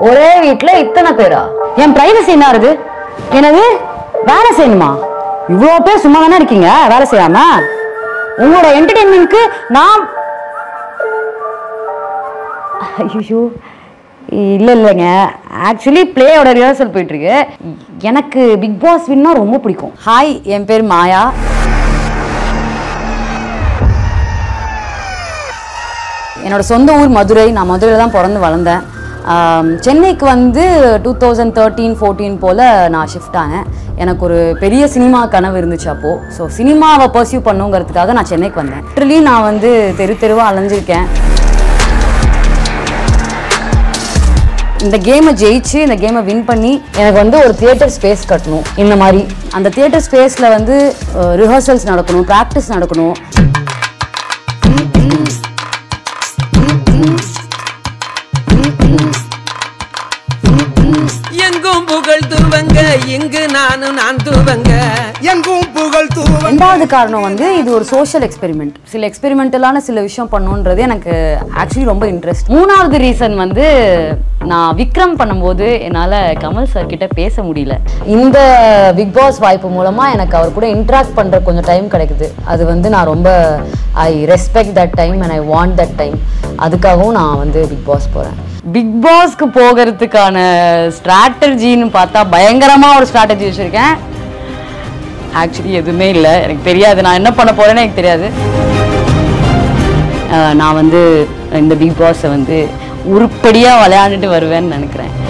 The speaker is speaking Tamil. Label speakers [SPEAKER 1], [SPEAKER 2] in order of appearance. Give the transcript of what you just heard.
[SPEAKER 1] ஒரே வீட்ல இத்தனை பேரா என் பிரைவசி என்ன ஆகுது எனது வேலை செய்யணுமா இவ்வளோ பேர் சும்மா தானே இருக்கீங்க வேலை செய்யாம உங்களோட என்டர்டெயின்மெண்ட்க்கு நான் ஐயோ இல்ல இல்லைங்க ஆக்சுவலி பிளேயோட ரிஹர்சல் போயிட்டு இருக்கு எனக்கு பிக் பாஸ் வின்னா ரொம்ப பிடிக்கும் ஹாய் என் பேர் மாயா என்னோட சொந்த ஊர் மதுரை நான் மதுரையில் தான் பிறந்து வளர்ந்தேன் ஆம், சென்னைக்கு வந்து டூ தௌசண்ட் தேர்ட்டீன் ஃபோர்டீன் போல் நான் ஷிஃப்ட் ஆனேன் எனக்கு ஒரு பெரிய சினிமா கனவு இருந்துச்சு அப்போது ஸோ சினிமாவை பர்சியூ பண்ணுங்கிறதுக்காக நான் சென்னைக்கு வந்தேன் லிட்டரலி நான் வந்து தெரு தெருவாக அலைஞ்சிருக்கேன் இந்த கேமை ஜெயிச்சு இந்த கேமை வின் பண்ணி எனக்கு வந்து ஒரு தியேட்டர் ஸ்பேஸ் கட்டணும் இந்த மாதிரி அந்த தியேட்டர் ஸ்பேஸில் வந்து ரிஹர்சல்ஸ் நடக்கணும் ப்ராக்டிஸ் நடக்கணும்
[SPEAKER 2] எங்கும் புகழ் துவங்க இங்கு நானும் நான் துவங்க
[SPEAKER 3] எங்கும் புகழ் தூவ
[SPEAKER 1] ரெண்டாவது காரணம் வந்து இது ஒரு சோஷியல் எக்ஸ்பெரிமெண்ட் சில எக்ஸ்பெரிமெண்டலான சில விஷயம் பண்ணணுன்றது எனக்கு ஆக்சுவலி ரொம்ப இன்ட்ரெஸ்ட் மூணாவது ரீசன் வந்து நான் விக்ரம் பண்ணும்போது என்னால் கமல் சார் கிட்ட பேச முடியல இந்த பிக் பாஸ் வாய்ப்பு மூலமாக எனக்கு அவர் கூட இன்ட்ராக்ட் பண்ணுற கொஞ்சம் டைம் கிடைக்குது அது வந்து நான் ரொம்ப I respect that time and I want that time அதுக்காகவும் நான் வந்து பிக் பாஸ் போகிறேன் பிக் பாஸ்க்கு போகிறதுக்கான ஸ்ட்ராட்டஜின்னு பார்த்தா பயங்கரமாக ஒரு ஸ்ட்ராட்டஜி வச்சுருக்கேன் ஆக்சுவலி எதுவுமே இல்லை எனக்கு தெரியாது நான் என்ன பண்ண போறேன்னு எனக்கு தெரியாது அஹ் நான் வந்து இந்த பிக் பாஸை வந்து உருப்படியாக விளையாண்டுட்டு வருவேன்னு நினைக்கிறேன்